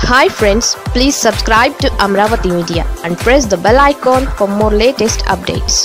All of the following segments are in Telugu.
hi friends please subscribe to Amaravati media and press the bell icon for more latest updates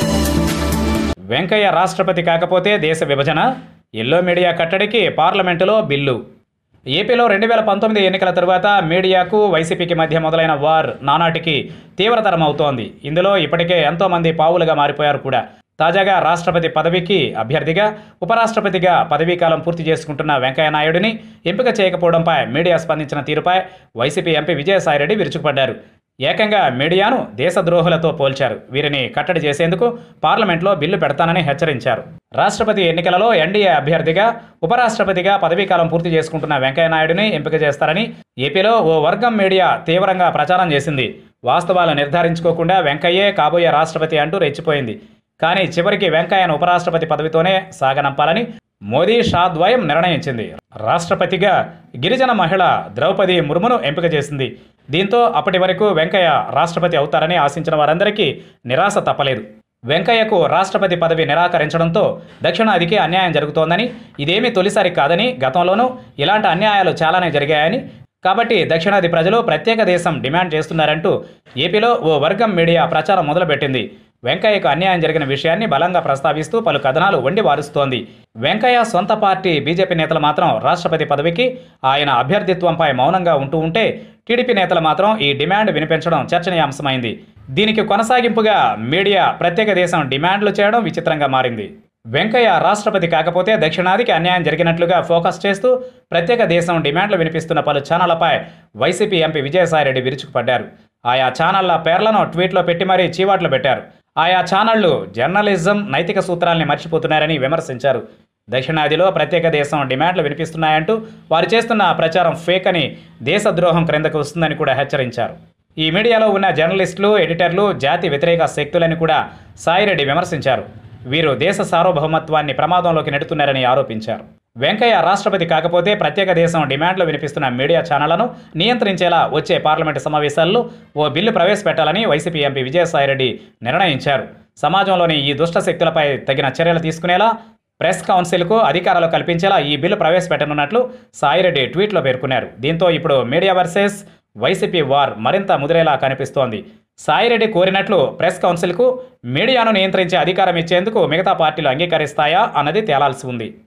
Venkaiah రాష్ట్రపతి కాకపోతే దేశ విభజన ఎల్లో మీడియా కట్టడికి పార్లమెంటులో బిల్లు ఏపీలో రెండు వేల పంతొమ్మిది ఎన్నికల తరువాత మీడియాకు వైసీపీకి మధ్య మొదలైన వార్ నానాటికి తీవ్రతరం అవుతోంది ఇందులో ఇప్పటికే ఎంతోమంది పావులుగా మారిపోయారు కూడా తాజాగా రాష్ట్రపతి పదవికి అభ్యర్థిగా ఉపరాష్ట్రపతిగా పదవీకాలం పూర్తి చేసుకుంటున్న వెంకయ్యనాయుడిని ఎంపిక చేయకపోవడంపై మీడియా స్పందించిన తీరుపై వైసీపీ ఎంపీ విజయసాయిరెడ్డి విరుచుకుపడ్డారు ఏకంగా మీడియాను దేశద్రోహులతో పోల్చారు వీరిని కట్టడి చేసేందుకు పార్లమెంట్లో బిల్లు పెడతానని హెచ్చరించారు రాష్ట్రపతి ఎన్నికలలో ఎన్డీఏ అభ్యర్థిగా ఉపరాష్ట్రపతిగా పదవీకాలం పూర్తి చేసుకుంటున్న వెంకయ్యనాయుడిని ఎంపిక చేస్తారని ఏపీలో ఓ వర్గం మీడియా తీవ్రంగా ప్రచారం చేసింది వాస్తవాలు నిర్ధారించుకోకుండా వెంకయ్యే కాబోయే రాష్ట్రపతి అంటూ రెచ్చిపోయింది కానీ చివరికి వెంకయ్యను ఉపరాష్ట్రపతి పదవితోనే సాగనంపాలని మోదీ షా ద్వయం నిర్ణయించింది రాష్ట్రపతిగా గిరిజన మహిళ ద్రౌపది ముర్మును ఎంపిక చేసింది దీంతో అప్పటి వరకు వెంకయ్య రాష్ట్రపతి అవుతారని ఆశించిన వారందరికీ నిరాశ తప్పలేదు వెంకయ్యకు రాష్ట్రపతి పదవి నిరాకరించడంతో దక్షిణాదికి అన్యాయం జరుగుతోందని ఇదేమీ తొలిసారి కాదని గతంలోనూ ఇలాంటి అన్యాయాలు చాలానే జరిగాయని కాబట్టి దక్షిణాది ప్రజలు ప్రత్యేక దేశం డిమాండ్ చేస్తున్నారంటూ ఏపీలో ఓ వర్గం మీడియా ప్రచారం మొదలుపెట్టింది వెంకయ్యకు అన్యాయం జరిగిన విషయాన్ని బలంగా ప్రస్తావిస్తూ పలు కథనాలు వండి వారుస్తోంది వెంకయ్య సొంత పార్టీ బీజేపీ నేతలు మాత్రం రాష్ట్రపతి పదవికి ఆయన అభ్యర్థిత్వంపై మౌనంగా ఉంటూ ఉంటే టీడీపీ నేతలు మాత్రం ఈ డిమాండ్ వినిపించడం చర్చనీయాంశమైంది దీనికి కొనసాగింపుగా మీడియా ప్రత్యేక దేశం డిమాండ్లు చేయడం విచిత్రంగా మారింది వెంకయ్య రాష్ట్రపతి కాకపోతే దక్షిణాదికి అన్యాయం జరిగినట్లుగా ఫోకస్ చేస్తూ ప్రత్యేక దేశం డిమాండ్లు వినిపిస్తున్న పలు ఛానళ్లపై వైసీపీ ఎంపీ విజయసాయిరెడ్డి విరుచుకుపడ్డారు ఆయా ఛానళ్ల పేర్లను ట్వీట్లో పెట్టి మరీ చీవాట్లు పెట్టారు ఆయా ఛానళ్లు జర్నలిజం నైతిక సూత్రాల్ని మర్చిపోతున్నారని విమర్శించారు దక్షిణాదిలో ప్రత్యేక దేశం డిమాండ్లు వినిపిస్తున్నాయంటూ వారు చేస్తున్న ప్రచారం ఫేక్ అని దేశద్రోహం క్రిందకు వస్తుందని కూడా హెచ్చరించారు ఈ మీడియాలో ఉన్న జర్నలిస్టులు ఎడిటర్లు జాతి వ్యతిరేక శక్తులని కూడా సాయిరెడ్డి విమర్శించారు వీరు దేశ సార్వభౌమత్వాన్ని ప్రమాదంలోకి నెడుతున్నారని ఆరోపించారు వెంకయ్య రాష్ట్రపతి కాకపోతే ప్రత్యేక దేశం డిమాండ్లు వినిపిస్తున్న మీడియా ఛానళ్లను నియంత్రించేలా వచ్చే పార్లమెంటు సమావేశాల్లో ఓ బిల్లు ప్రవేశపెట్టాలని వైసీపీ ఎంపీ విజయసాయిరెడ్డి నిర్ణయించారు సమాజంలోని ఈ దుష్ట శక్తులపై తగిన చర్యలు తీసుకునేలా ప్రెస్ కౌన్సిల్కు అధికారాలు కల్పించేలా ఈ బిల్లు ప్రవేశపెట్టనున్నట్లు సాయిరెడ్డి ట్వీట్లో పేర్కొన్నారు దీంతో ఇప్పుడు మీడియా వర్సెస్ వైసీపీ వార్ మరింత ముదిరేలా కనిపిస్తోంది సాయిరెడ్డి కోరినట్లు ప్రెస్ కౌన్సిల్కు మీడియాను నియంత్రించే అధికారం ఇచ్చేందుకు మిగతా పార్టీలు అంగీకరిస్తాయా అన్నది తేలాల్సి ఉంది